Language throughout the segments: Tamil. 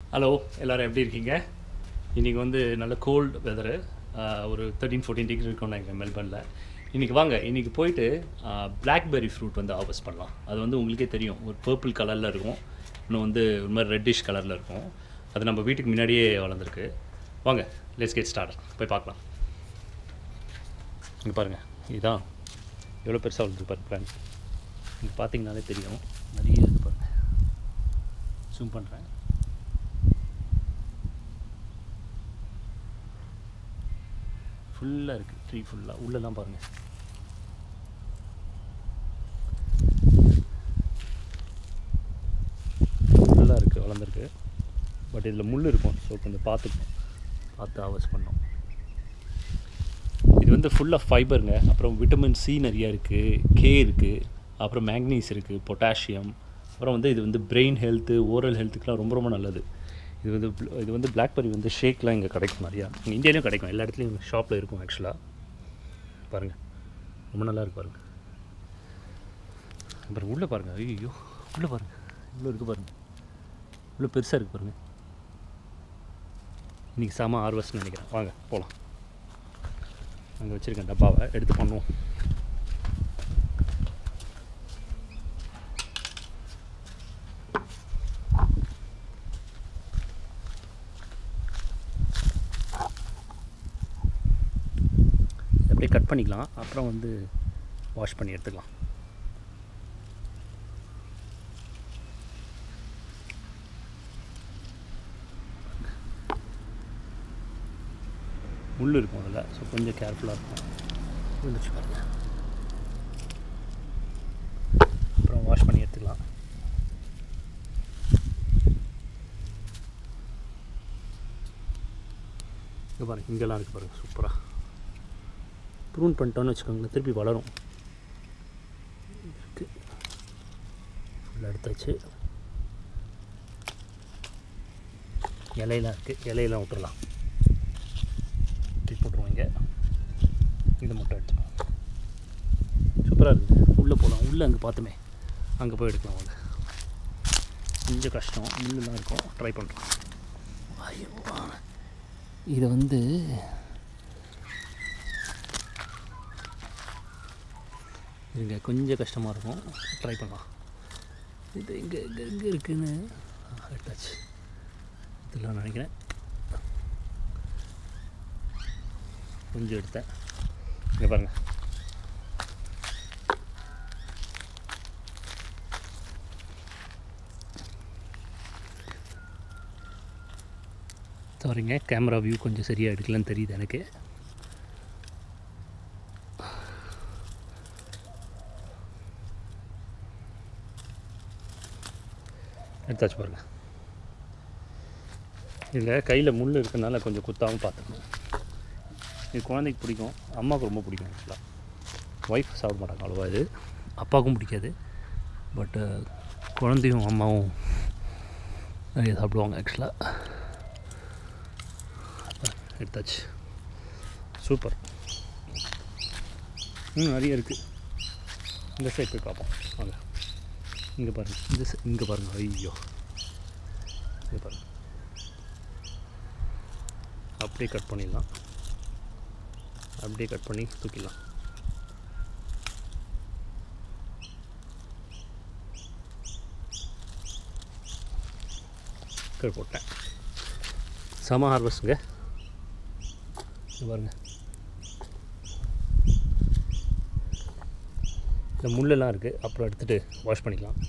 ஹலோ எல்லோரும் எப்படி இருக்கீங்க இன்றைக்கி வந்து நல்ல கோல்டு வெதரு ஒரு தேர்ட்டீன் ஃபோர்டீன் டிகிரி இருக்கும்னு நினைக்கிறேன் மெல்பர்னில் இன்றைக்கி வாங்க இன்றைக்கி போயிட்டு பிளாக்பெர்ரி ஃப்ரூட் வந்து ஹார்வெஸ்ட் பண்ணலாம் அது வந்து உங்களுக்கே தெரியும் ஒரு பர்பிள் கலரில் இருக்கும் இன்னும் வந்து ஒரு மாதிரி ரெட்டிஷ் கலரில் இருக்கும் அது நம்ம வீட்டுக்கு முன்னாடியே வளர்ந்துருக்கு வாங்க லெட்ஸ் கெட் ஸ்டார்ட் போய் பார்க்கலாம் இங்கே பாருங்கள் இதுதான் எவ்வளோ பெருசாக வளர்ந்துருக்கு பாருங்க பிளான் இங்கே பார்த்தீங்கனாலே தெரியும் நிறைய இது பாருங்கள் ஜூம் பண்ணுறேன் ஃபுல்லாக இருக்குது ட்ரீ ஃபுல்லாக உள்ளெல்லாம் பாருங்கள் ஃபுல்லாக இருக்குது வளர்ந்துருக்கு பட் இதில் முள் இருக்கும் ஸோ கொஞ்சம் பார்த்துக்கணும் பார்த்து ஆவஸ் பண்ணோம் இது வந்து ஃபுல்லாக ஃபைபருங்க அப்புறம் விட்டமின் சி நிறைய இருக்குது கே இருக்குது அப்புறம் மேக்னீஸ் இருக்குது பொட்டாசியம் அப்புறம் வந்து இது வந்து பிரெயின் ஹெல்த்து ஓரல் ஹெல்த்துக்குலாம் ரொம்ப ரொம்ப நல்லது இது வந்து bl- இது வந்து பிளாக்பெரி வந்து ஷேக்லாம் இங்கே கிடைக்கும் நிறையா இங்கே இந்தியாலையும் கிடைக்கும் எல்லா இடத்துலையும் ஷாப்பில் இருக்கும் ஆக்சுவலாக பாருங்கள் ரொம்ப நல்லா இருக்கு பாருங்கள் அப்புறம் உள்ளே பாருங்கள் ஐயோ உள்ளே பாருங்கள் இவ்வளோ இருக்குது பாருங்கள் இவ்வளோ பெருசாக இருக்குது பாருங்கள் இன்றைக்கி செம ஆர்வஸ்ட்னு நினைக்கிறேன் வாங்க போகலாம் அங்கே வச்சுருக்கேன் டப்பாவை எடுத்து பண்ணுவோம் அப்படியே கட் பண்ணிக்கலாம் அப்புறம் வந்து வாஷ் பண்ணி எடுத்துக்கலாம் முள் இருக்கும் அதில் ஸோ கொஞ்சம் கேர்ஃபுல்லாக இருக்கும் விழுந்துச்சு பாருங்க அப்புறம் வாஷ் பண்ணி எடுத்துக்கலாம் இங்கே பாருங்க இங்கெல்லாம் இருக்குது பாருங்கள் சூப்பராக ப்ரூன் பண்ணிட்டோன்னு வச்சுக்கோங்களேன் திருப்பி வளரும் இருக்கு ஃபுல்லாக எடுத்தாச்சு இலையெல்லாம் இருக்குது இலையெல்லாம் விட்டுறலாம் தூக்கி போட்டுருவோம் இங்கே இதை மட்டும் எடுத்துக்கலாம் சூப்பராக இருக்குது உள்ளே போகலாம் உள்ளே அங்கே பார்த்துமே அங்கே போய் எடுக்கலாம் வாங்க கொஞ்சம் கஷ்டம் முள்ளெல்லாம் இருக்கும் ட்ரை பண்ணுறோம் ஐயோ இதை வந்து இங்கே கொஞ்சம் கஷ்டமாக இருக்கும் ட்ரை பண்ணலாம் இது இங்கே இங்கே எங்கே இருக்குன்னு ஆ, எடுத்தாச்சு இதெல்லாம் நினைக்கிறேன் கொஞ்சம் எடுத்தேன் இங்கே பாருங்கள் சாரிங்க கேமரா வியூ கொஞ்சம் சரியாக எடுக்கலன்னு தெரியுது எனக்கு எடுத்தாச்சு பாருங்கள் இதில் கையில் முள் இருக்கனால கொஞ்சம் குத்தாமல் பார்த்துக்கணும் இது குழந்தைக்கு பிடிக்கும் அம்மாவுக்கு ரொம்ப பிடிக்கும் ஆக்சுவலாக ஒய்ஃப் சாப்பிட மாட்டாங்க அவ்வளோவா இது அப்பாவுக்கும் பிடிக்காது பட்டு குழந்தையும் அம்மாவும் நிறைய சாப்பிடுவாங்க ஆக்சுவலாக எடுத்தாச்சு சூப்பர் இன்னும் நிறைய இருக்குது இந்த சைட் போய் பார்ப்போம் வாங்க இங்கே பாருங்கள் இந்த இங்கே பாருங்கள் ஐயோ இங்கே பாருங்கள் அப்படியே கட் பண்ணிடலாம் அப்படியே கட் பண்ணி தூக்கிடலாம் கீழே போட்டேன் சம ஹார்வஸ்ட்டுங்க இங்க பாருங்க இந்த முள்ளெல்லாம் இருக்குது அப்புறம் எடுத்துகிட்டு வாஷ் பண்ணிக்கலாம்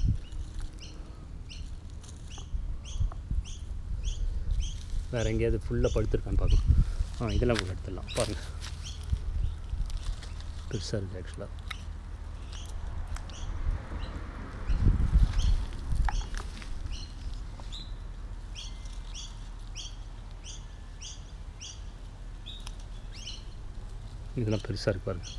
வேறு எங்கேயாவது ஃபுல்லாக படுத்துருக்கான்னு பார்க்கலாம் ஆ இதெல்லாம் கூட எடுத்துடலாம் பாருங்கள் பெருசாக இருக்குது ஆக்சுவலாக இதெல்லாம் பெருசாக இருக்கு பாருங்க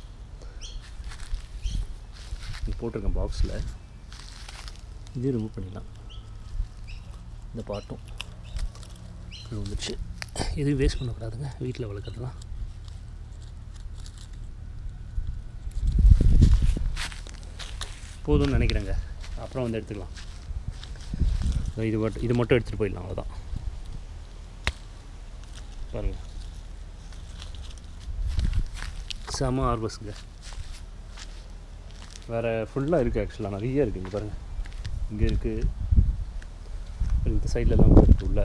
இது போட்டிருக்கேன் பாக்ஸில் இது ரிமூவ் பண்ணிடலாம் இந்த பாட்டும் இது வந்துடுச்சு எதுவும் வேஸ்ட் பண்ணக்கூடாதுங்க வீட்டில் வளர்க்குறதுலாம் போதும்னு நினைக்கிறேங்க அப்புறம் வந்து எடுத்துக்கலாம் இதோ இது மட்டும் இது மட்டும் எடுத்துகிட்டு போயிடலாம் அவ்வளோதான் பாருங்க செம ஹார்வஸ்ட்ங்க வேறு ஃபுல்லாக இருக்குது ஆக்சுவலாக நிறைய இருக்குது இங்கே பாருங்கள் இங்கே இருக்குது இந்த சைட்லலாம் இருக்குது உள்ள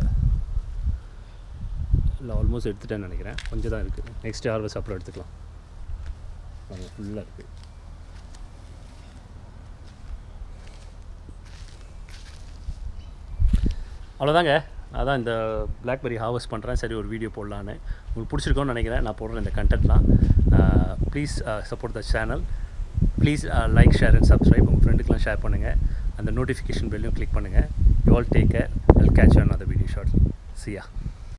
இல்லை ஆல்மோஸ்ட் எடுத்துட்டேன்னு நினைக்கிறேன் கொஞ்சம் தான் இருக்குது நெக்ஸ்ட் ஹார்வெஸ்ட் அப்புறம் எடுத்துக்கலாம் பாருங்கள் ஃபுல்லாக இருக்குது அவ்வளோதாங்க அதான் இந்த பிளாக்பெரி ஹார்வெஸ்ட் பண்ணுறேன் சரி ஒரு வீடியோ போடலான்னு உங்களுக்கு பிடிச்சிருக்கோன்னு நினைக்கிறேன் நான் போடுற இந்த கண்டென்ட்லாம் please support the channel please like share and subscribe உங்கள் ஃப்ரெண்டுக்கெலாம் ஷேர் பண்ணுங்கள் அந்த நோட்டிஃபிகேஷன் பெல்லையும் கிளிக் பண்ணுங்கள் you all take care I'll catch on அந்த வீடியோ ஷார்ட்லி சியா